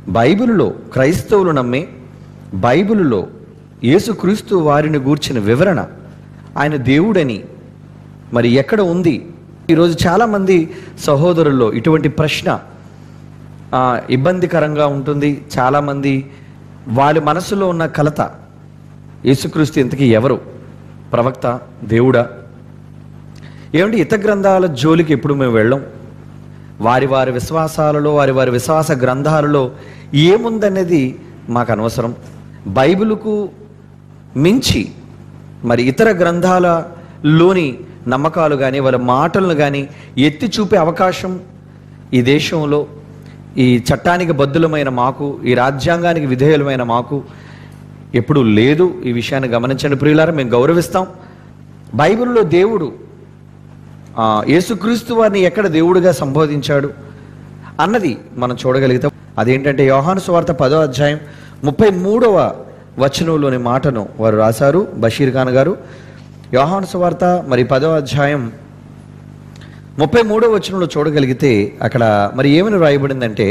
బైబిలులో క్రైస్తవులు నమ్మే బైబిలులో యేసుక్రీస్తు వారిని గూర్చిన వివరణ ఆయన దేవుడని మరి ఎక్కడ ఉంది ఈరోజు చాలామంది సహోదరుల్లో ఇటువంటి ప్రశ్న ఆ, ఇబ్బందికరంగా ఉంటుంది చాలామంది వాళ్ళ మనసులో ఉన్న కలత యేసుక్రీస్తు ఇంతకీ ఎవరు ప్రవక్త దేవుడా ఏమంటే ఇత గ్రంథాల జోలికి ఎప్పుడు మేము వెళ్ళం వారి వారి విశ్వాసాలలో వారి వారి విశ్వాస గ్రంథాలలో ఏముందనేది మాకు అనవసరం బైబిలుకు మించి మరి ఇతర గ్రంథాలలోని నమ్మకాలు కానీ వాళ్ళ మాటలను కానీ ఎత్తి చూపే అవకాశం ఈ దేశంలో ఈ చట్టానికి బద్దులమైన మాకు ఈ రాజ్యాంగానికి విధేయులమైన మాకు ఎప్పుడు లేదు ఈ విషయాన్ని గమనించండి ప్రియులారా మేము గౌరవిస్తాం బైబిల్లో దేవుడు ఆ, యేసుక్రీస్తు వారిని ఎక్కడ దేవుడిగా సంబోధించాడు అన్నది మనం చూడగలుగుతాం అదేంటంటే యోహాను సువార్త పదో అధ్యాయం ముప్పై మూడవ వచనంలోని మాటను వారు రాశారు బషీర్ ఖాన్ గారు యోహాను సువార్త మరి పదో అధ్యాయం ముప్పై మూడవ వచనంలో చూడగలిగితే అక్కడ మరి ఏమని రాయబడిందంటే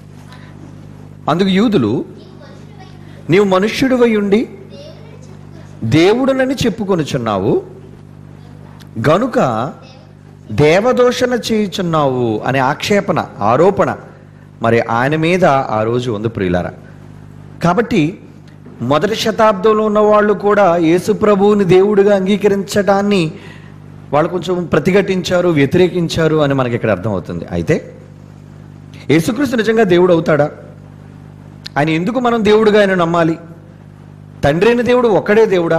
అందుకు యూదులు నీవు మనుష్యుడివై ఉండి దేవుడునని చెప్పుకొనుచున్నావు గనుక దేవదోషణ చేయుచున్నావు అనే ఆక్షేపణ ఆరోపణ మరి ఆయన మీద ఆ రోజు ఉంది ప్రియులారా కాబట్టి మొదటి శతాబ్దంలో ఉన్న వాళ్ళు కూడా యేసు ప్రభువుని దేవుడిగా అంగీకరించడాన్ని వాళ్ళు కొంచెం ప్రతిఘటించారు వ్యతిరేకించారు అని మనకి ఇక్కడ అర్థమవుతుంది అయితే యేసుక్రీస్తు నిజంగా దేవుడు అవుతాడా ఆయన ఎందుకు మనం దేవుడిగా ఆయన నమ్మాలి తండ్రి అయిన దేవుడు ఒక్కడే దేవుడా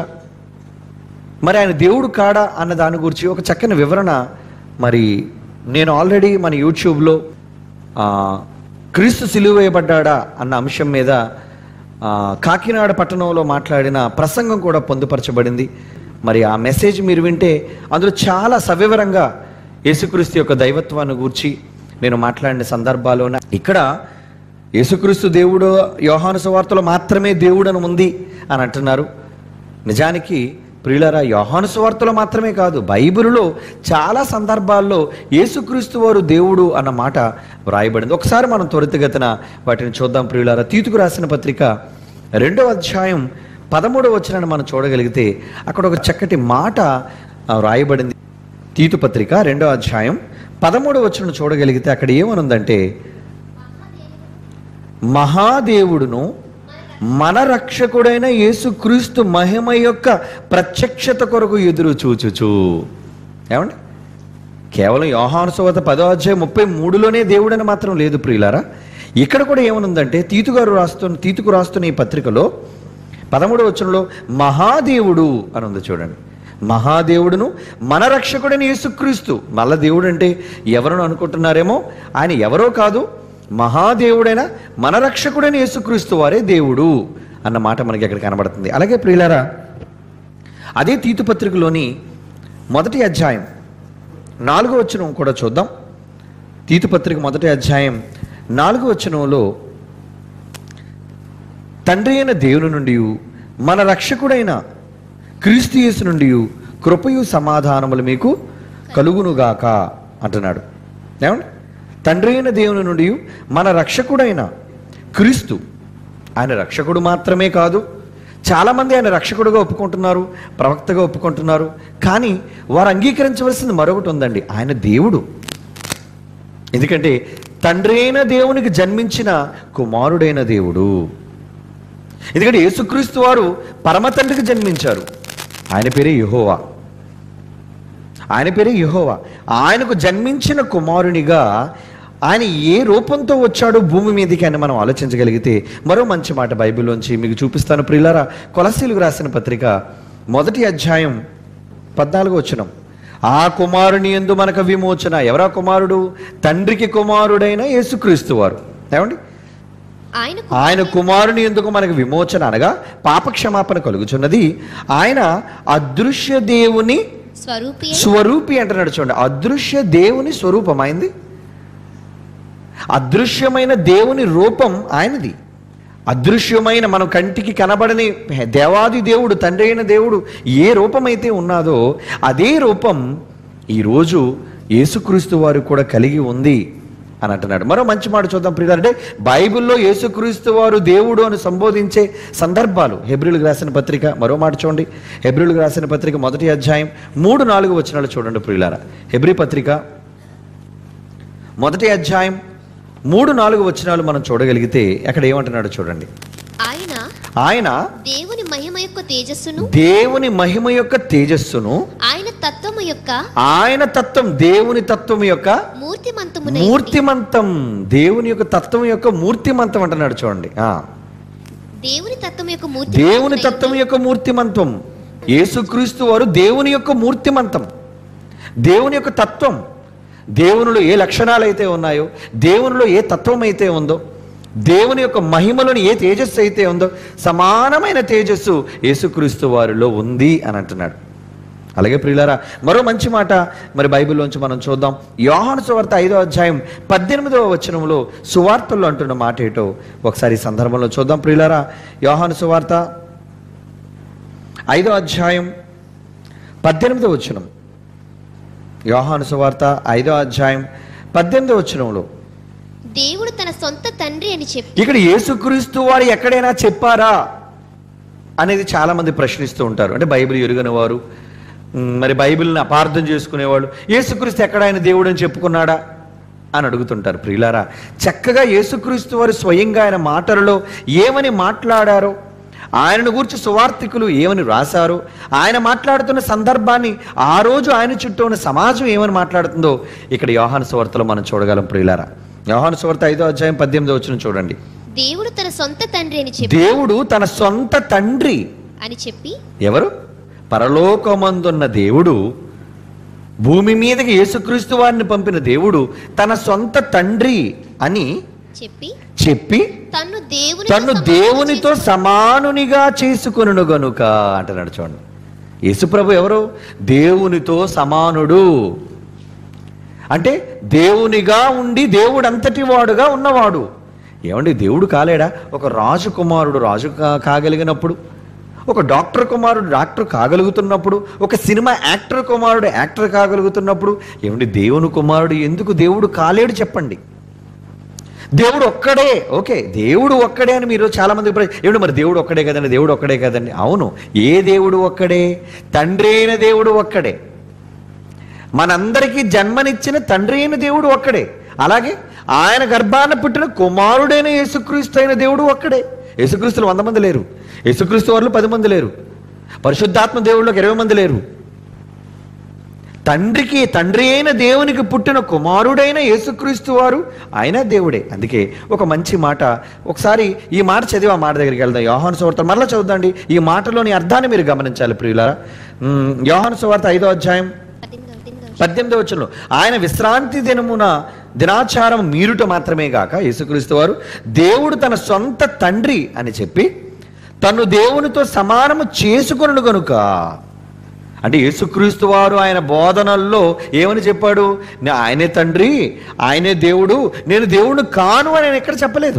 మరి ఆయన దేవుడు కాడా అన్న దాని గురించి ఒక చక్కని వివరణ మరి నేను ఆల్రెడీ మన యూట్యూబ్లో ఆ, క్రీస్తు సిలువేయబడ్డా అన్న అంశం మీద ఆ, కాకినాడ పట్టణంలో మాట్లాడిన ప్రసంగం కూడా పొందుపరచబడింది మరి ఆ మెసేజ్ మీరు వింటే అందులో చాలా సవివరంగా యేసుక్రీస్తు యొక్క దైవత్వాన్ని గూర్చి నేను మాట్లాడిన సందర్భాల్లోన ఇక్కడ యేసుక్రీస్తు దేవుడు యోహాను సువార్తలో మాత్రమే దేవుడు అని ఉంది అని అంటున్నారు నిజానికి ప్రియులరా యోహాను సువార్తలో మాత్రమే కాదు బైబిలులో చాలా సందర్భాల్లో యేసుక్రీస్తు వారు దేవుడు అన్న మాట వ్రాయబడింది ఒకసారి మనం త్వరితగతిన వాటిని చూద్దాం ప్రియులారా తీతుకు రాసిన పత్రిక రెండవ అధ్యాయం పదమూడవ వచనాన్ని మనం చూడగలిగితే అక్కడ ఒక చక్కటి మాట ఆ, వ్రాయబడింది తీతు పత్రిక రెండవ అధ్యాయం పదమూడవ వచనం చూడగలిగితే అక్కడ ఏమనుందంటే మహాదేవుడును మన రక్షకుడైన యేసుక్రీస్తు మహిమ యొక్క ప్రత్యక్షత కొరకు ఎదురు చూచుచు ఏమండి కేవలం యోహాను సువార్త పదో అధ్యాయం ముప్పై మూడులోనే దేవుడని మాత్రం లేదు ప్రియులారా ఇక్కడ కూడా ఏమనుందంటే తీతు గారు రాస్తున్న తీతుకు రాస్తున్న ఈ పత్రికలో పదమూడవ వచనంలో మహాదేవుడు అని ఉంది చూడండి మహాదేవుడును మన రక్షకుడని యేసుక్రీస్తు మళ్ళా దేవుడు అంటే ఎవరని అనుకుంటున్నారేమో ఆయన ఎవరో కాదు మహాదేవుడైన మన రక్షకుడైన యేసుక్రీస్తు వారే దేవుడు అన్న మాట మనకి అక్కడ కనబడుతుంది అలాగే ప్రియులారా అదే తీతు పత్రికలోని మొదటి అధ్యాయం నాలుగో వచనం కూడా చూద్దాం తీతు పత్రిక మొదటి అధ్యాయం నాలుగో వచనంలో తండ్రి అయిన దేవుని నుండి మన రక్షకుడైన క్రీస్తు యేసు నుండి కృపయు సమాధానములు మీకు కలుగునుగాక అంటున్నాడు ఏమండి తండ్రి అయిన దేవుని నుండి మన రక్షకుడైన క్రీస్తు ఆయన రక్షకుడు మాత్రమే కాదు చాలామంది ఆయన రక్షకుడుగా ఒప్పుకుంటున్నారు ప్రవక్తగా ఒప్పుకుంటున్నారు కానీ వారు అంగీకరించవలసింది మరొకటి ఉందండి ఆయన దేవుడు ఎందుకంటే తండ్రి అయిన దేవునికి జన్మించిన కుమారుడైన దేవుడు ఎందుకంటే యేసుక్రీస్తు వారు పరమ తండ్రికి జన్మించారు ఆయన పేరే యెహోవా ఆయన పేరే యెహోవా ఆయనకు జన్మించిన కుమారునిగా ఆయన ఏ రూపంతో వచ్చాడో భూమి మీదకి అని మనం ఆలోచించగలిగితే మరో మంచి మాట బైబిల్లోంచి మీకు చూపిస్తాను ప్రియులారా కొలసీలకు రాసిన పత్రిక మొదటి అధ్యాయం పద్నాలుగు వచనం ఆ కుమారుని ఎందు మనకు విమోచన ఎవరా కుమారుడు తండ్రికి కుమారుడైన యేసుక్రీస్తు వారు ఏమండి ఆయన ఆయన కుమారుని ఎందుకు మనకు విమోచన అనగా పాపక్షమాపణ కలుగుచున్నది ఆయన అదృశ్య దేవుని స్వరూపి స్వరూపి అంటున్నాడు చూడండి అదృశ్య దేవుని స్వరూపం అయింది అదృశ్యమైన దేవుని రూపం ఆయనది అదృశ్యమైన మనం కంటికి కనబడని దేవాది దేవుడు తండ్రి అయిన దేవుడు ఏ రూపమైతే ఉన్నాదో అదే రూపం ఈరోజు యేసుక్రీస్తు వారు కూడా కలిగి ఉంది అని అంటున్నాడు మరో మంచి మాట చూద్దాం ప్రియులు అంటే బైబిల్లో యేసుక్రీస్తు వారు దేవుడు అని సంబోధించే సందర్భాలు హెబ్రిల్కి రాసిన పత్రిక మరో మాట చూడండి హెబ్రిల్కి రాసిన పత్రిక మొదటి అధ్యాయం మూడు నాలుగు వచనాలు చూడండి ప్రియులారా హెబ్రి పత్రిక మొదటి అధ్యాయం మూడు నాలుగు వచనాలు మనం చూడగలిగితే అక్కడ ఏమంటున్నాడు చూడండి ఆయన ఆయన దేవుని మహిమ యొక్క తేజస్సును దేవుని మహిమ యొక్క తేజస్సును ఆయన తత్వము యొక్క ఆయన తత్వం దేవుని తత్వం యొక్క మూర్తిమంతమున మూర్తిమంతం దేవుని యొక్క తత్వం యొక్క మూర్తిమంతం అంటున్నాడు చూడండి ఆ దేవుని తత్వం యొక్క మూర్తి దేవుని తత్వం యొక్క మూర్తిమంతం యేసుక్రీస్తు వారు దేవుని యొక్క మూర్తిమంతం దేవుని యొక్క తత్వం దేవునిలో ఏ లక్షణాలు అయితే ఉన్నాయో దేవునిలో ఏ తత్వం అయితే ఉందో దేవుని యొక్క మహిమలోని ఏ తేజస్సు అయితే ఉందో సమానమైన తేజస్సు యేసుక్రీస్తు వారిలో ఉంది అని అంటున్నాడు అలాగే ప్రియులారా మరో మంచి మాట మరి బైబిల్లోంచి మనం చూద్దాం యోహాను సువార్త ఐదో అధ్యాయం పద్దెనిమిదవ వచనంలో సువార్తల్లో అంటున్న మాట ఏటో ఒకసారి ఈ సందర్భంలో చూద్దాం ప్రియులారా యోహాను సువార్త ఐదో అధ్యాయం పద్దెనిమిదవ వచనం యోహాను సువార్త ఐదో అధ్యాయం పద్దెనిమిదవ వచనంలో దేవుడు తన సొంత తండ్రి అని చెప్పి ఇక్కడ యేసుక్రీస్తు వారు ఎక్కడైనా చెప్పారా అనేది చాలా మంది ప్రశ్నిస్తూ ఉంటారు అంటే బైబిల్ ఎరుగని వారు మ్, మరి బైబిల్ని అపార్థం చేసుకునేవాళ్ళు యేసుక్రీస్తు ఎక్కడైనా దేవుడు అని చెప్పుకున్నాడా అని అడుగుతుంటారు ప్రియులారా చక్కగా యేసుక్రీస్తు వారు స్వయంగా ఆయన మాటలలో ఏమని మాట్లాడారో ఆయనను గురించి సువార్థికులు ఏమని రాశారో ఆయన మాట్లాడుతున్న సందర్భాన్ని ఆ రోజు ఆయన చుట్టూ ఉన్న సమాజం ఏమని మాట్లాడుతుందో ఇక్కడ యోహాను సువార్తలో మనం చూడగలం ప్రియులారా యోహాను సువార్త ఐదో అధ్యాయం పద్దెనిమిదో వచ్చిన చూడండి దేవుడు తన సొంత తండ్రి అని చెప్పి దేవుడు తన సొంత తండ్రి అని చెప్పి ఎవరు పరలోకమందున్న దేవుడు భూమి మీదకి యేసుక్రీస్తు వారిని పంపిన దేవుడు తన సొంత తండ్రి అని చెప్పి చెప్పి తన్ను దేవుని తను దేవునితో సమానునిగా చేసుకొనును గనుక అంటున్నాడు చూడండి యేసుప్రభు ఎవరు దేవునితో సమానుడు అంటే దేవునిగా ఉండి దేవుడు అంతటి వాడుగా ఉన్నవాడు ఏమండి దేవుడు కాలేడా ఒక రాజు కుమారుడు రాజు కా- కాగలిగినప్పుడు ఒక డాక్టర్ కుమారుడు డాక్టర్ కాగలుగుతున్నప్పుడు ఒక సినిమా యాక్టర్ కుమారుడు యాక్టర్ కాగలుగుతున్నప్పుడు ఏమండి దేవుని కుమారుడు ఎందుకు దేవుడు కాలేడు చెప్పండి దేవుడు ఒక్కడే ఓకే దేవుడు ఒక్కడే అని మీరు చాలా మంది ఏమిటి మరి దేవుడు ఒక్కడే కదండి దేవుడు ఒక్కడే కదండి అవును ఏ దేవుడు ఒక్కడే తండ్రి అయిన దేవుడు ఒక్కడే మనందరికీ జన్మనిచ్చిన తండ్రి అయిన దేవుడు ఒక్కడే అలాగే ఆయన గర్భాన పుట్టిన కుమారుడైన యేసుక్రీస్తు అయిన దేవుడు ఒక్కడే యేసుక్రీస్తులు వంద మంది లేరు యేసుక్రీస్తు వారు పది మంది లేరు పరిశుద్ధాత్మ దేవుళ్ళకి ఇరవై మంది లేరు తండ్రికి తండ్రి అయిన దేవునికి పుట్టిన కుమారుడైన యేసుక్రీస్తు వారు ఆయన దేవుడే అందుకే ఒక మంచి మాట ఒకసారి ఈ మాట చదివి ఆ మాట దగ్గరికి వెళ్దాం యోహాను సువార్త మరలా చదువుదండి ఈ మాటలోని అర్థాన్ని మీరు గమనించాలి ప్రియులారా ఉమ్, యోహాను సువార్త ఐదో అధ్యాయం పద్దెనిమిదవ- పద్దెనిమిదవ పద్దెనిమిదవ వచనంలో ఆయన విశ్రాంతి దినమున దినాచారం మీరుట మాత్రమే గాక యేసుక్రీస్తు వారు దేవుడు తన సొంత తండ్రి అని చెప్పి తను దేవునితో సమానము చేసుకొనుడు గనుక అంటే యేసుక్రీస్తు వారు ఆయన బోధనల్లో ఏమని చెప్పాడు "నే- ఆయనే తండ్రి ఆయనే దేవుడు నేను దేవుడు కాను అని ఆయన ఎక్కడ చెప్పలేదు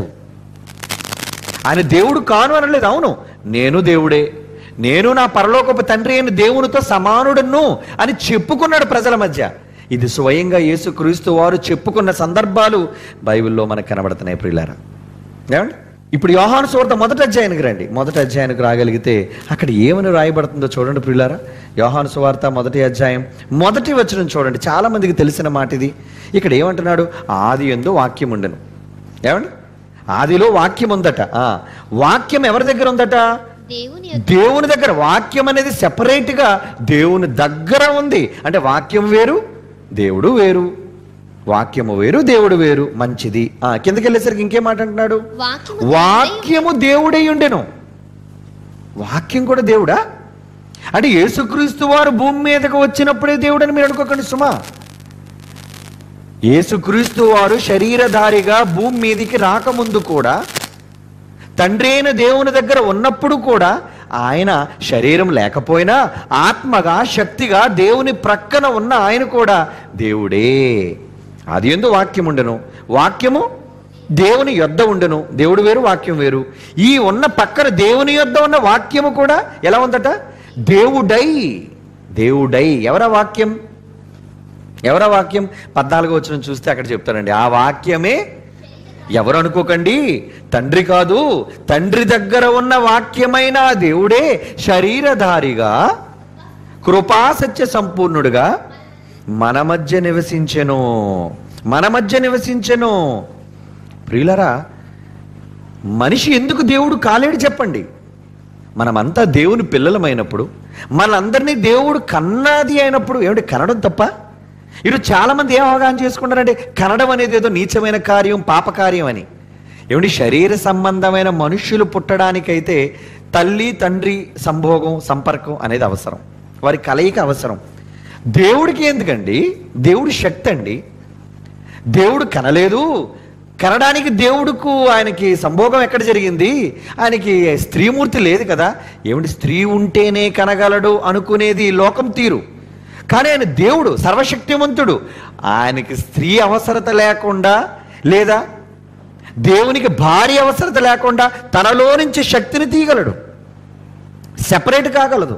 ఆయన దేవుడు కాను అనలేదు అవును నేను దేవుడే నేను నా పరలోకపు తండ్రి అయిన దేవునితో సమానుడను అని చెప్పుకున్నాడు ప్రజల మధ్య ఇది స్వయంగా యేసుక్రీస్తు వారు చెప్పుకున్న సందర్భాలు బైబిల్లో మనకు కనబడుతున్నాయి ప్రియులారా ఏమండి ఇప్పుడు యోహాను సువార్త మొదటి అధ్యాయానికి రండి మొదటి అధ్యాయానికి రాగలిగితే అక్కడ ఏమని రాయబడుతుందో చూడండి ప్రియులారా యోహాను సువార్త మొదటి అధ్యాయం మొదటి వచనం చూడండి చాలా మందికి తెలిసిన మాట ఇది ఇక్కడ ఏమంటున్నాడు ఆది ఎందు వాక్యం ఉండను ఏమండి ఆదిలో వాక్యం ఉందట ఆ, వాక్యం ఎవరి దగ్గర ఉందట దేవుని యొక్క దేవుని దగ్గర వాక్యం అనేది separate గా దేవుని దగ్గర ఉంది అంటే వాక్యం వేరు దేవుడు వేరు వాక్యము వేరు దేవుడు వేరు మంచిది ఆ కిందకి వెళ్ళేసరికి ఇంకేం మాట అంటున్నాడు వాక్యము వాక్యము దేవుడై ఉండెను వాక్యం కూడా దేవుడా అంటే యేసుక్రీస్తు వారు భూమి మీదకు వచ్చినప్పుడే దేవుడని మీరు అనుకోకండి సుమా యేసుక్రీస్తు వారు శరీరధారిగా భూమి మీదికి రాకముందు కూడా తండ్రి అయిన దేవుని దగ్గర ఉన్నప్పుడు కూడా ఆయన శరీరం లేకపోయినా ఆత్మగా శక్తిగా దేవుని ప్రక్కన ఉన్న ఆయన కూడా దేవుడే అది ఎందు వాక్యం ఉండెను వాక్యము దేవుని యొద్ద ఉండెను దేవుడు వేరు వాక్యం వేరు ఈ ఉన్న పక్కన దేవుని యొద్ద ఉన్న వాక్యము కూడా ఎలా ఉందట దేవుడై దేవుడై ఎవరా వాక్యం ఎవరా వాక్యం పద్నాలుగో వచ్చిన చూస్తే అక్కడ చెప్తారండి ఆ వాక్యమే ఎవరు అనుకోకండి తండ్రి కాదు తండ్రి దగ్గర ఉన్న వాక్యమైన ఆ దేవుడే శరీరధారిగా కృపాసత్య సంపూర్ణుడుగా మన మధ్య నివసించెను మన మధ్య నివసించెను ప్రియులరా మనిషి ఎందుకు దేవుడు కాలేడు చెప్పండి మనమంతా దేవుని పిల్లలమైనప్పుడు మనందరినీ దేవుడు కన్నది అయినప్పుడు ఏమిటి కనడం తప్ప ఈరోజు చాలామంది ఏం అవగాహన చేసుకుంటారంటే కనడం అనేది ఏదో నీచమైన కార్యం పాపకార్యం అని ఏమిటి శరీర సంబంధమైన మనుష్యులు పుట్టడానికైతే తల్లి తండ్రి సంభోగం సంపర్కం అనేది అవసరం వారి కలయిక అవసరం దేవుడికి ఎందుకండి దేవుడి శక్తి అండి దేవుడు కనలేదు కనడానికి దేవుడుకు ఆయనకి సంభోగం ఎక్కడ జరిగింది ఆయనకి స్త్రీమూర్తి లేదు కదా ఏమిటి స్త్రీ ఉంటేనే కనగలడు అనుకునేది ఈ లోకం తీరు కానీ ఆయన దేవుడు సర్వశక్తివంతుడు ఆయనకి స్త్రీ అవసరత లేకుండా లేదా దేవునికి భార్య అవసరత లేకుండా తనలో నుంచి శక్తిని తీయగలడు సెపరేట్ కాగలదు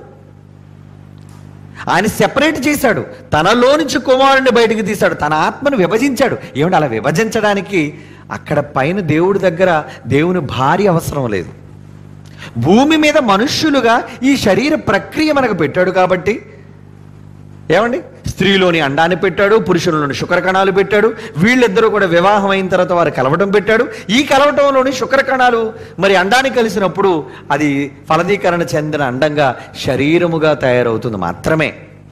ఆయన సెపరేట్ చేశాడు తనలో నుంచి కుమారుడిని బయటికి తీశాడు తన ఆత్మను విభజించాడు ఏమంటే అలా విభజించడానికి అక్కడ పైన దేవుడి దగ్గర దేవుని భార్య అవసరం లేదు భూమి మీద మనుష్యులుగా ఈ శరీర ప్రక్రియ మనకు పెట్టాడు కాబట్టి ఏమండి స్త్రీలోని అండాన్ని పెట్టాడు పురుషులలోని శుక్రకణాలు పెట్టాడు వీళ్ళిద్దరూ కూడా వివాహం అయిన తర్వాత వారు కలవటం పెట్టాడు ఈ కలవటంలోని శుక్రకణాలు మరి అండాన్ని కలిసినప్పుడు అది ఫలదీకరణ చెందిన అండంగా శరీరముగా తయారవుతుంది మాత్రమే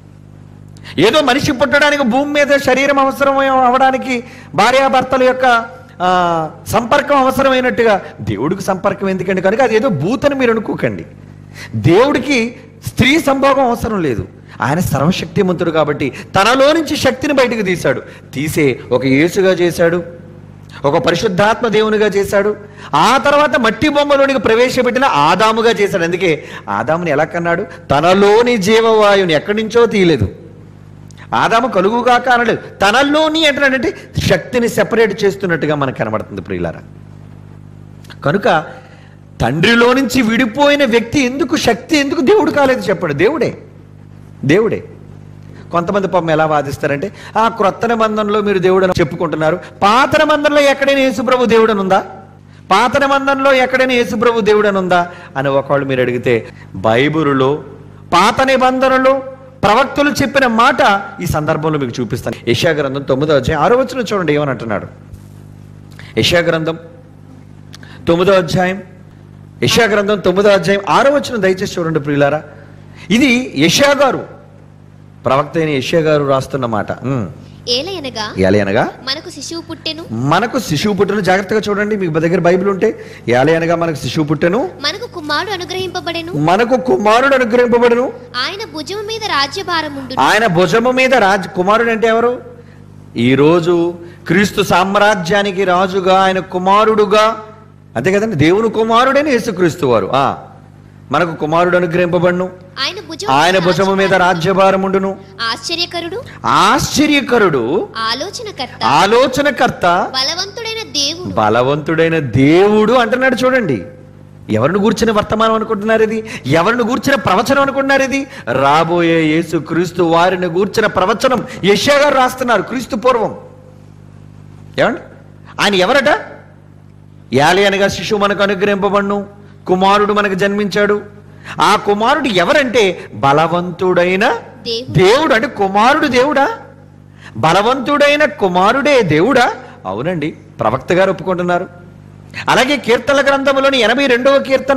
ఏదో మనిషి పుట్టడానికి భూమి మీద శరీరం అవసరం అవడానికి భార్యాభర్తల యొక్క ఆ, సంపర్కం అవసరమైనట్టుగా దేవుడికి సంపర్కం ఎందుకండి కనుక అది ఏదో భూతని మీరు అనుకోకండి దేవుడికి స్త్రీ సంభోగం అవసరం లేదు ఆయన సర్వశక్తిమంతుడు కాబట్టి తనలో నుంచి శక్తిని బయటకు తీశాడు తీసే ఒక యేసుగా చేశాడు ఒక పరిశుద్ధాత్మ దేవునిగా చేశాడు ఆ తర్వాత మట్టి బొమ్మలోనికి ప్రవేశపెట్టిన ఆదాముగా చేశాడు అందుకే ఆదాముని ఎలా కన్నాడు తనలోని జీవవాయుని ఎక్కడి నుంచో తీయలేదు ఆదాము కలుగుగాక అనలేదు తనలోని అంటున్నాడంటే శక్తిని సెపరేట్ చేస్తున్నట్టుగా మనకు కనబడుతుంది ప్రియులారా కనుక తండ్రిలో నుంచి విడిపోయిన వ్యక్తి ఎందుకు శక్తి ఎందుకు దేవుడు కాలేదు చెప్పండి దేవుడే దేవుడే కొంతమంది పాపం ఎలా వాదిస్తారంటే ఆ క్రొత్త నిబంధనలో మీరు దేవుడు అని చెప్పుకుంటున్నారు పాత నిబంధనలో ఎక్కడైనా యేసుప్రభు దేవుడు అని ఉందా పాత నిబంధనలో ఎక్కడైనా యేసుప్రభు దేవుడు అని ఉందా అని ఒకళ్ళు మీరు అడిగితే బైబిలులో పాత నిబంధనలో ప్రవక్తలు చెప్పిన మాట ఈ సందర్భంలో మీకు చూపిస్తాను యశా గ్రంథం తొమ్మిదో అధ్యాయం ఆరో వచ్చిన చూడండి ఏమని అంటున్నాడు యశా గ్రంథం తొమ్మిదో అధ్యాయం యశా గ్రంథం తొమ్మిదో అధ్యాయం ఆరో వచ్చిన దయచేసి చూడండి ప్రియులారా ఇది యశా గారు ప్రవక్త అయిన యశా గారు రాస్తున్న మాట ఉమ్. ఏలయనగా ఏలే అనగా మనకు శిశువు పుట్టెను మనకు శిశువు పుట్టెను జాగ్రత్తగా చూడండి మీకు దగ్గర బైబిల్ ఉంటే ఏలే అనగా మనకు శిశువు పుట్టెను మనకు కుమారుడు అనుగ్రహింపబడెను మనకు కుమారుడు అనుగ్రహింపబడును ఆయన భుజము మీద రాజ్యభారముండు ఆయన భుజము మీద రాజ్ కుమారుడు అంటే ఎవరు ఈరోజు క్రీస్తు సామ్రాజ్యానికి రాజుగా ఆయన కుమారుడుగా అంతే కదండి దేవుని కుమారుడైన యేసుక్రీస్తు వారు ఆ మనకు కుమారుడు అనుగ్రహింపబడును ఆయన భుజము ఆయన భుజము మీద రాజ్యభారముండును ఆశ్చర్యకరుడు ఆశ్చర్యకరుడు ఆలోచనకర్త ఆలోచనకర్త బలవంతుడైన దేవుడు బలవంతుడైన దేవుడు అంటున్నాడు చూడండి ఎవరిని గూర్చిన వర్తమానం అనుకుంటున్నారు ఇది ఎవరిని గూర్చిన ప్రవచనం అనుకుంటున్నారు ఇది రాబోయే యేసు క్రీస్తు వారిని గూర్చిన ప్రవచనం యెషయా గారు రాస్తున్నారు క్రీస్తు పూర్వం ఏమండి ఆయన ఎవరట యాలి అనగా శిశువు మనకు అనుగ్రహింపబడును కుమారుడు మనకు జన్మించాడు ఆ కుమారుడు ఎవరంటే బలవంతుడైన దేవుడు. దేవుడు అంటే కుమారుడు దేవుడా బలవంతుడైన కుమారుడే దేవుడా అవునండి ప్రవక్త గారు ఒప్పుకుంటున్నారు అలాగే కీర్తన గ్రంథంలోని ఎనభై రెండవ కీర్తన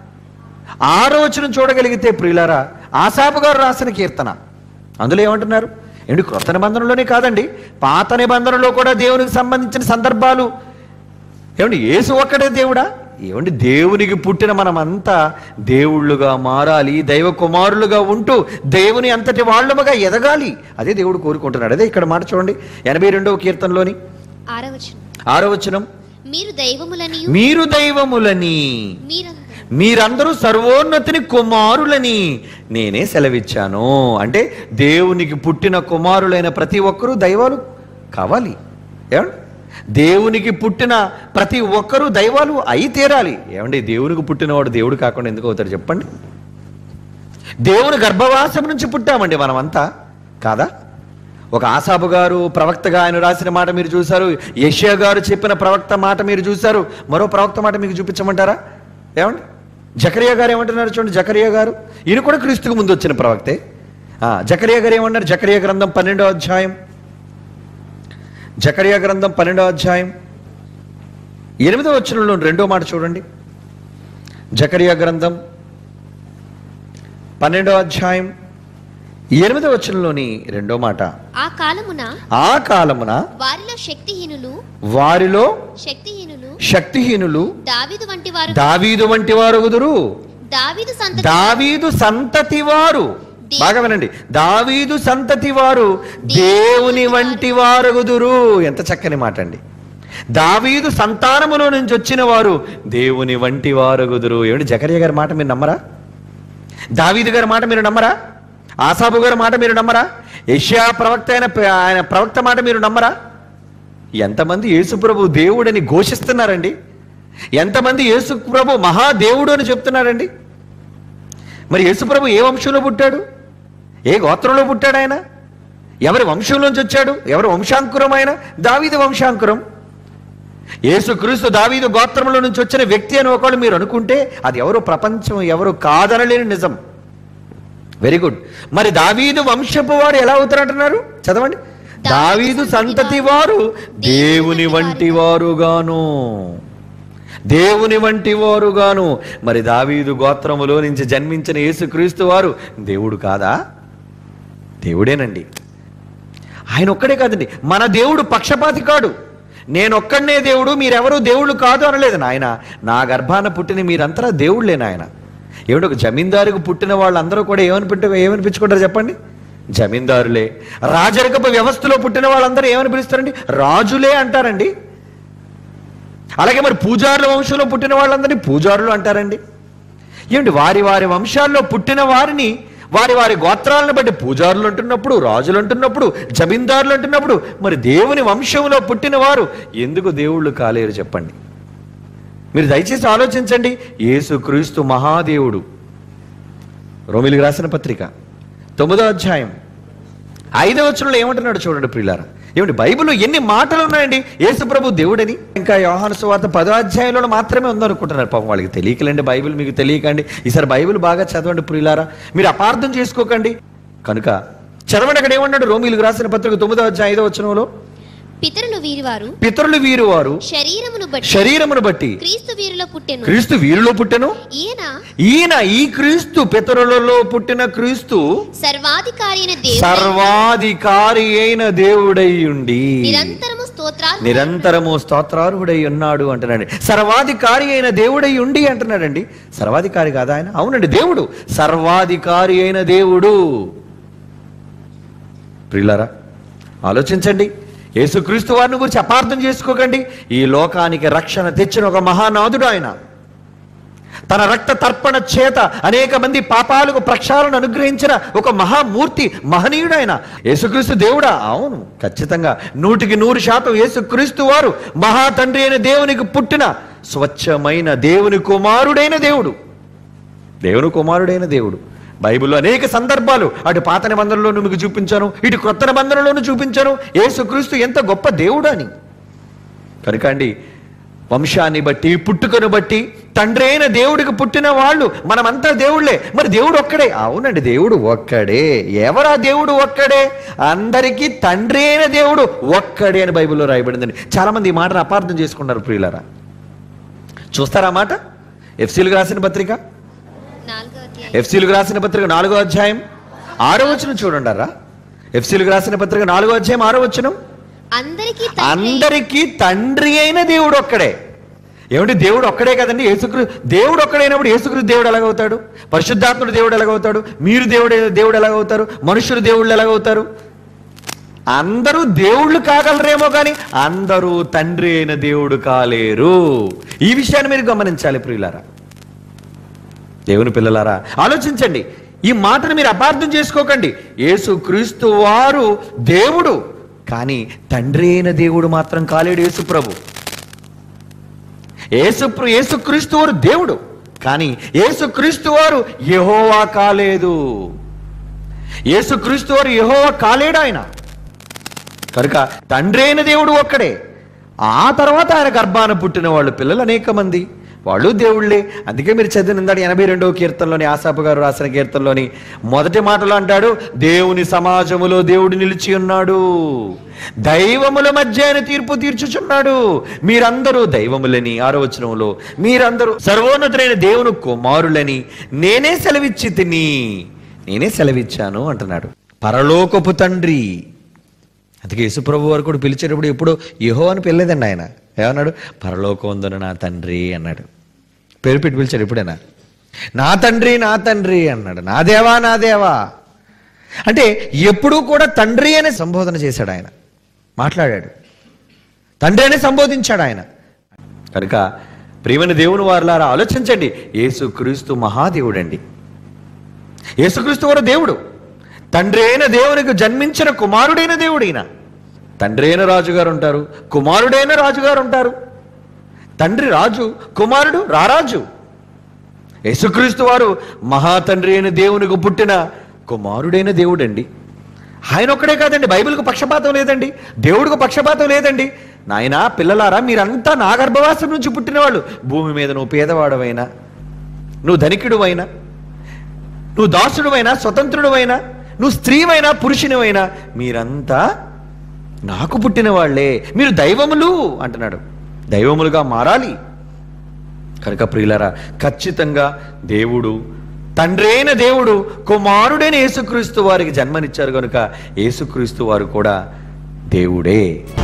ఆరో వచనం చూడగలిగితే ప్రియులారా ఆసాపు గారు రాసిన కీర్తన అందులో ఏమంటున్నారు ఏంటి క్రొత్త నిబంధనలోనే కాదండి పాత నిబంధనలో కూడా దేవునికి సంబంధించిన సందర్భాలు ఏమండి యేసు ఒక్కడే దేవుడా ఏమండి దేవునికి పుట్టిన మనమంతా దేవుళ్ళుగా మారాలి దైవ కుమారులుగా ఉంటూ దేవుని అంతటి వాళ్ళముగా ఎదగాలి అదే దేవుడు కోరుకుంటున్నాడు అదే ఇక్కడ మాట చూడండి ఎనభై రెండవ కీర్తనలోని ఆరవచనం ఆరో వచనం మీరు దైవములని మీరు దైవములని మీరందరూ మీరందరూ సర్వోన్నతిని కుమారులని నేనే సెలవిచ్చాను అంటే దేవునికి పుట్టిన కుమారులైన ప్రతి ఒక్కరూ దైవాలు కావాలి ఏమండి దేవునికి పుట్టిన ప్రతి ఒక్కరూ దైవాలు అయి తీరాలి ఏమండి దేవునికి పుట్టినవాడు దేవుడు కాకుండా ఎందుకు అవుతాడు చెప్పండి దేవుని గర్భవాసం నుంచి పుట్టామండి మనమంతా కాదా ఒక ఆసాబు గారు ప్రవక్తగా ఆయన రాసిన మాట మీరు చూశారు యష్యా గారు చెప్పిన ప్రవక్త మాట మీరు చూశారు మరో ప్రవక్త మాట మీకు చూపించమంటారా ఏమండి జకరియా గారు ఏమంటున్నారు చూడండి జకరియా గారు ఈయన కూడా క్రీస్తుకు ముందు వచ్చిన ప్రవక్తే ఆ, జకరియా గారు ఏమన్నారు జకరియా గ్రంథం పన్నెండో అధ్యాయం జకరియా గ్రంథం పన్నెండో అధ్యాయం ఎనిమిదో వచనంలో రెండో మాట చూడండి జకరియా గ్రంథం పన్నెండో అధ్యాయం ఎనిమిదో వచనంలోని రెండో మాట ఆ కాలమున ఆ కాలమున వారిలో శక్తిహీనులు వారిలో శక్తిహీనులు శక్తిహీనులు దావీదు వంటి వారు దావీదు వంటి వారు కుదురు దావీదు సంతతి దావీదు సంతతి వారు బాగా వినండి దావీదు సంతతి వారు దేవుని వంటి వారుగుదురు ఎంత చక్కని మాట అండి దావీదు సంతానములో నుంచి వచ్చిన వారు దేవుని వంటి వారుగుదురు ఏమిటి జకరియా గారి మాట మీరు నమ్మరా దావీదు గారి మాట మీరు నమ్మరా ఆసాబు గారి మాట మీరు నమ్మరా యష్యా ప్రవక్త అయిన ఆయన ప్రవక్త మాట మీరు నమ్మరా ఎంతమంది యేసుప్రభు దేవుడని ఘోషిస్తున్నారండి ఎంతమంది యేసుప్రభు మహాదేవుడు అని చెప్తున్నారండి మరి యేసుప్రభు ఏ వంశంలో పుట్టాడు ఏ గోత్రంలో పుట్టాడు ఆయన ఎవరి వంశంలోంచి వచ్చాడు ఎవరి వంశాంకురం ఆయన దావీదు వంశాంకురం యేసుక్రీస్తు దావీదు గోత్రంలో నుంచి వచ్చిన వ్యక్తి అని ఒకళ్ళు మీరు అనుకుంటే అది ఎవరు ప్రపంచం ఎవరు కాదనలేని నిజం వెరీ గుడ్ మరి దావీదు వంశపు వారు ఎలా అవుతారంటున్నారు చదవండి దావీదు సంతతి వారు దేవుని వంటి వారుగాను దేవుని వంటి వారుగాను మరి దావీదు గోత్రములో నుంచి జన్మించిన యేసుక్రీస్తు వారు దేవుడు కాదా దేవుడేనండి ఆయన ఒక్కడే కాదండి మన దేవుడు పక్షపాతి కాడు నేనొక్కడనే దేవుడు మీరెవరూ దేవుళ్ళు కాదు అనలేదు నాయన నా గర్భాన పుట్టిన మీరంతా దేవుళ్ళే నాయన ఏమిటి ఒక జమీందారుకు పుట్టిన వాళ్ళందరూ కూడా ఏమని పెట్టు ఏమనిపించుకుంటారు చెప్పండి జమీందారులే రాజరికపు వ్యవస్థలో పుట్టిన వాళ్ళందరూ ఏమని పిలుస్తారండి రాజులే అంటారండి అలాగే మరి పూజారుల వంశంలో పుట్టిన వాళ్ళందరినీ పూజారులు అంటారండి ఏమిటి వారి వారి వంశాల్లో పుట్టిన వారిని వారి వారి గోత్రాలను బట్టి పూజారులు అంటున్నప్పుడు రాజులు అంటున్నప్పుడు జమీందారులు అంటున్నప్పుడు మరి దేవుని వంశంలో పుట్టిన వారు ఎందుకు దేవుళ్ళు కాలేరు చెప్పండి మీరు దయచేసి ఆలోచించండి యేసుక్రీస్తు మహాదేవుడు రోమిలికి రాసిన పత్రిక తొమ్మిదో అధ్యాయం ఐదవ వచనంలో ఏమంటున్నాడు చూడండి ప్రియులారా ఏమిటి బైబిల్లో ఎన్ని మాటలు ఉన్నాయండి యేసు ప్రభు దేవుడని ఇంకా యోహాను సువార్త పదో అధ్యాయంలో మాత్రమే ఉందనుకుంటున్నారు పాపం వాళ్ళకి తెలియకలేండి బైబిల్ మీకు తెలియకండి ఈసారి బైబిల్ బాగా చదవండి ప్రియులారా మీరు అపార్థం చేసుకోకండి కనుక చదవండి అక్కడ ఏమన్నాడు రోమిలకు రాసిన పత్రిక తొమ్మిదో అధ్యాయం ఐదో వచనంలో పితరులు వీరివారు పితరులు వీరు వారు శరీరమును బట్టి శరీరమును బట్టి క్రీస్తు వీరిలో పుట్టెను క్రీస్తు వీరిలో పుట్టెను ఈయన ఈయన ఈ క్రీస్తు పితరులలో పుట్టిన క్రీస్తు సర్వాధికారి అయిన దేవుడు సర్వాధికారి అయిన దేవుడై ఉండి నిరంతరము స్తోత్రాలు నిరంతరము స్తోత్రార్హుడై ఉన్నాడు అంటున్నాడు సర్వాధికారి అయిన దేవుడై ఉండి అంటున్నాడండి సర్వాధికారి కాదా ఆయన అవునండి దేవుడు సర్వాధికారి అయిన దేవుడు ప్రియులారా ఆలోచించండి యేసుక్రీస్తు వారిని గురించి అపార్థం చేసుకోకండి ఈ లోకానికి రక్షణ తెచ్చిన ఒక మహానాథుడు ఆయన తన రక్త తర్పణ చేత అనేక మంది పాపాలకు ప్రక్షాళన అనుగ్రహించిన ఒక మహామూర్తి మహనీయుడు ఆయన యేసుక్రీస్తు దేవుడా అవును ఖచ్చితంగా నూటికి నూరు శాతం యేసుక్రీస్తు వారు మహా తండ్రి అయిన దేవునికి పుట్టిన స్వచ్ఛమైన దేవుని కుమారుడైన దేవుడు దేవుని కుమారుడైన దేవుడు బైబిల్లో అనేక సందర్భాలు అటు పాత నిబంధనలోను మీకు చూపించాను ఇటు క్రొత్త నిబంధనలోను చూపించాను యేసుక్రీస్తు ఎంత గొప్ప దేవుడు అని కనుక అండి వంశాన్ని బట్టి పుట్టుకను బట్టి తండ్రి అయిన దేవుడికి పుట్టిన వాళ్ళు మనమంతా దేవుళ్ళే మరి దేవుడు ఒక్కడే అవునండి దేవుడు ఒక్కడే ఎవరా దేవుడు ఒక్కడే అందరికీ తండ్రి అయిన దేవుడు ఒక్కడే అని బైబిల్లో రాయబడిందండి చాలా మంది ఈ మాటను అపార్థం చేసుకున్నారు ప్రియులరా చూస్తారా ఆ మాట ఎఫ్సీలకు రాసిన పత్రిక నాలుగో అధ్యాయం ఎఫ్సీలకు రాసిన పత్రిక నాలుగో అధ్యాయం ఆరో వచనం చూడండారా ఎఫ్సీలకు రాసిన పత్రిక నాలుగో అధ్యాయం ఆరో వచనం అందరికీ అందరికీ తండ్రి అయిన దేవుడు ఒక్కడే ఏమిటి దేవుడు ఒక్కడే కదండి యేసుక్రీ దేవుడు ఒక్కడైనప్పుడు యేసుక్రీస్తు దేవుడు ఎలాగవుతాడు పరిశుద్ధాత్ముడు దేవుడు ఎలాగవుతాడు మీరు దేవుడు దేవుడు ఎలాగవుతారు మనుషులు దేవుళ్ళు ఎలాగవుతారు అందరూ దేవుళ్ళు కాగలరేమో కానీ అందరూ తండ్రి అయిన దేవుడు కాలేరు ఈ విషయాన్ని మీరు గమనించాలి ప్రియులారా దేవుని పిల్లలారా ఆలోచించండి ఈ మాటను మీరు అపార్థం చేసుకోకండి యేసు క్రీస్తు వారు దేవుడు కానీ తండ్రి అయిన దేవుడు మాత్రం కాలేడు యేసు ప్రభు యేసు యేసు క్రీస్తు వారు దేవుడు కానీ యేసు క్రీస్తు వారు యెహోవా కాలేదు యేసు క్రీస్తు వారు యెహోవా కాలేడు ఆయన కనుక తండ్రి అయిన దేవుడు ఒక్కడే ఆ తర్వాత ఆయన గర్భాన పుట్టిన వాళ్ళు పిల్లలు అనేక మంది వాళ్ళు దేవుళ్ళే అందుకే మీరు చదివిన ఇందాక ఎనభై రెండవ కీర్తనలోని ఆసాపు గారు రాసిన కీర్తనలోని మొదటి మాటలో అంటాడు దేవుని సమాజములో దేవుడు నిలిచి ఉన్నాడు దైవముల మధ్య ఆయన తీర్పు తీర్చుచున్నాడు మీరందరూ దైవములని ఆరో వచనంలో మీరందరూ సర్వోన్నతులైన దేవుని కుమారులని నేనే సెలవిచ్చి తిని నేనే సెలవిచ్చాను అంటున్నాడు పరలోకపు తండ్రి అందుకే యేసుప్రభు వారు కూడా పిలిచేటప్పుడు ఎప్పుడు యహో అని పిల్లలేదండి ఆయన ఏమన్నాడు పరలోకం నా తండ్రి అన్నాడు పేరు పెట్టి పిలిచాడు ఎప్పుడైనా నా తండ్రి నా తండ్రి అన్నాడు నా దేవా నా దేవా అంటే ఎప్పుడూ కూడా తండ్రి అనే సంబోధన చేశాడు ఆయన మాట్లాడాడు తండ్రి అనే సంబోధించాడు ఆయన కనుక ప్రియమైన దేవుని వారులారా ఆలోచించండి యేసుక్రీస్తు మహాదేవుడండి యేసుక్రీస్తు వారు దేవుడు తండ్రి అయిన దేవునికి జన్మించిన కుమారుడైన దేవుడైన తండ్రి అయిన రాజుగారు ఉంటారు కుమారుడైన రాజుగారు ఉంటారు తండ్రి రాజు కుమారుడు రారాజు యేసుక్రీస్తు వారు మహాతండ్రి అయిన దేవునికి పుట్టిన కుమారుడైన దేవుడండి ఆయన ఒక్కడే కాదండి బైబిల్కు పక్షపాతం లేదండి దేవుడికి పక్షపాతం లేదండి నాయనా పిల్లలారా మీరంతా నా గర్భవాసం నుంచి పుట్టినవాళ్ళు భూమి మీద నువ్వు పేదవాడవైనా నువ్వు ధనికుడువైనా నువ్వు దాసుడువైనా స్వతంత్రుడువైనా నువ్వు స్త్రీవైనా పురుషునివైనా మీరంతా నాకు పుట్టిన వాళ్ళే మీరు దైవములు అంటున్నాడు దైవములుగా మారాలి కనుక ప్రియులరా ఖచ్చితంగా దేవుడు తండ్రి అయిన దేవుడు కుమారుడైన యేసుక్రీస్తు వారికి జన్మనిచ్చారు కనుక యేసుక్రీస్తు వారు కూడా దేవుడే